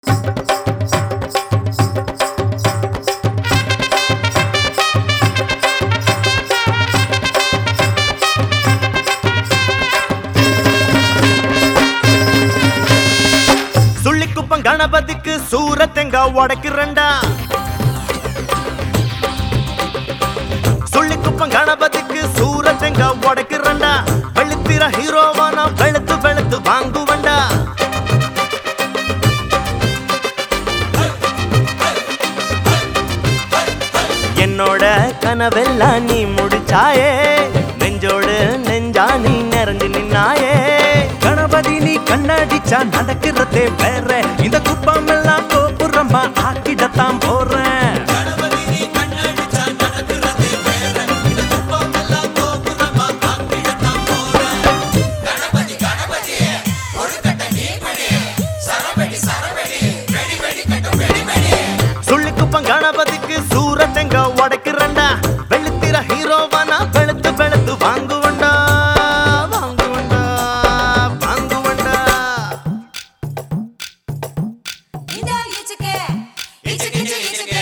சுள்ளிக்குப்பம் கணபதிக்கு சூரத்தெங்க உடைக்கிறண்டா சுள்ளிக்குப்பம் கணபதிக்கு சூரத்தெங்க உடைக்கிறண்டா வெளுத்திர ஹீரோவானா வெளுத்து வெளுத்து வாங்குவண்டா என்னோட கனவெல்லாம் நீ முடிச்சாயே நெஞ்சோடு நெஞ்சா நீ நிறைஞ்சு நின்னாயே கணபதி நீ கண்ணடிச்சா நடக்கிறதே வேற இந்த குப்பம் எல்லாம் கோபுரமா ஆக்கிடத்தான் போறேன் சுள்ளிக்குப்பம் கணபதிக்கு சூரத்தெங்க உடைக்கிறண்டா வெளுத்திர ஹீரோவானா வெளுத்து வெளுத்து வாங்குவண்டா வாங்குவண்டா வாங்குவண்டா இதா இச்சுக்கு இச்சுக்கு இச்சுக்கு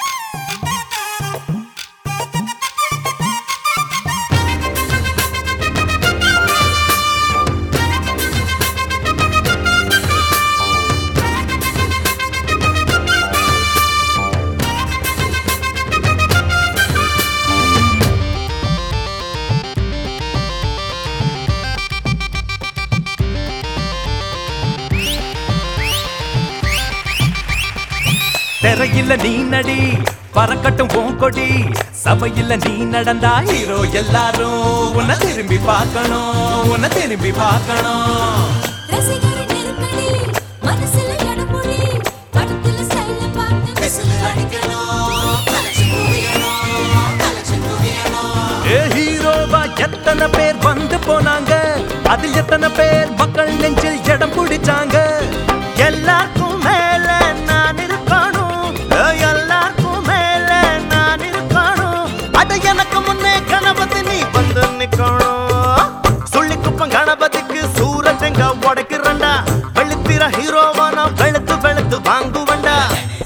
திரையில நீ நடி பறக்கட்டும் உன் கொடி சபையில நீ நடந்தா ஹீரோ எல்லாரும் உன்னை திரும்பி பார்க்கணும் உன்னை திரும்பி பார்க்கணும் ரசிகர் நெருக்கடி மனசுல எடப்புடி படத்துல ஸ்டைல பார்த்து விசில் அடிக்கணும் கலெக்ஷன் குவியணும் கலெக்ஷன் குவியணும் ஏ ஹீரோவா எத்தனை பேர் வந்து போனாங்க அதில் எத்தனை பேர் மக்கள் நெஞ்சில் இடம் பிடிச்சாங்க எல்லாருக்கும் மேல நான் இருக்கணும் எல்லாருக்கும் மேல நான் இருக்கணும் அட எனக்கு முன்னே கணபதி நீ வந்து நிக்கணும் சுள்ளிக்குப்பம் கணபதிக்கு சூரத்தெங்க உடைக்கிறண்டா வெளுத்திர ஹீரோவானா வெளுத்து வெளுத்து வாங்குவண்டா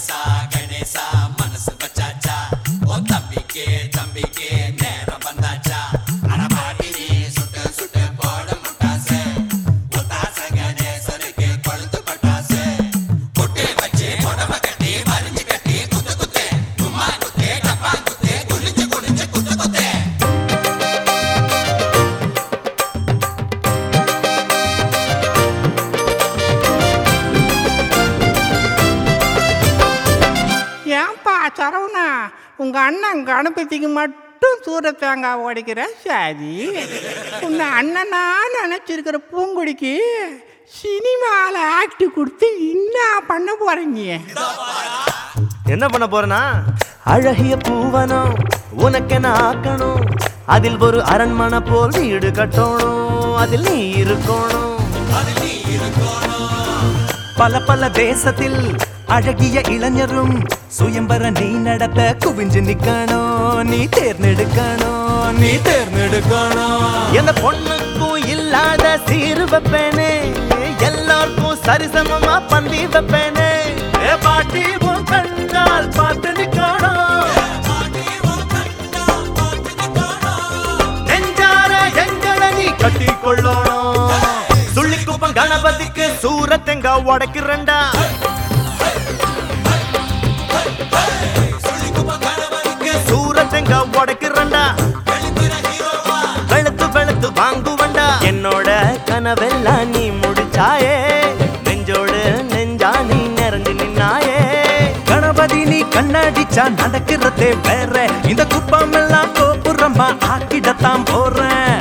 ஏன்பா சரவணா உங்க அண்ணன் கணபதிக்கு மட்டும் சூர தேங்காய் உடைக்கிற சரி உன்னை அண்ணனா நினைச்சிருக்கிற பூங்குடிக்கு சினிமாவில் ஆக்ட் கொடுத்து என்ன பண்ண போறீங்க என்ன பண்ண போறனா அழகிய பூவனம் உனக்கென ஆக்கணும் அதில் ஒரு அரண்மனை போல் வீடு கட்டணும் அதில் நீ இருக்கணும் பல பல தேசத்தில் அழகிய இளைஞரும் சுயம்பர நீ நடத்த குவிஞ்சு நிக்கணும் நீ தேர்ந்தெடுக்கணும் நீ தேர்ந்தெடுக்கணும் எந்த பொண்ணுக்கும் இல்லாத சீரு வைப்பேனே எல்லாருக்கும் சரிசமமா பந்தி வைப்பேனே ஏ பாட்டி உன் கண்டால் பார்த்து நிக்கணும் நெஞ்சார எங்களை நீ கட்டி கொள்ளணும் சுள்ளிக்குப்பம் கணபதிக்கு சூரத்தெங்க உடைக்கிறண்டா சூரத்தெங்க உடைக்கிறண்டா வெளுத்து வெளுத்து வாங்குவண்டா என்னோட கனவெல்லாம் நீ முடிச்சாயே நெஞ்சோடு நெஞ்சா நீ நிறைஞ்சு நின்னாயே கணபதி நீ கண்ணடிச்சா நடக்கிறதே வேற இந்த குப்பம் எல்லாம் கோபுரமா ஆக்கிடத்தான் போறேன்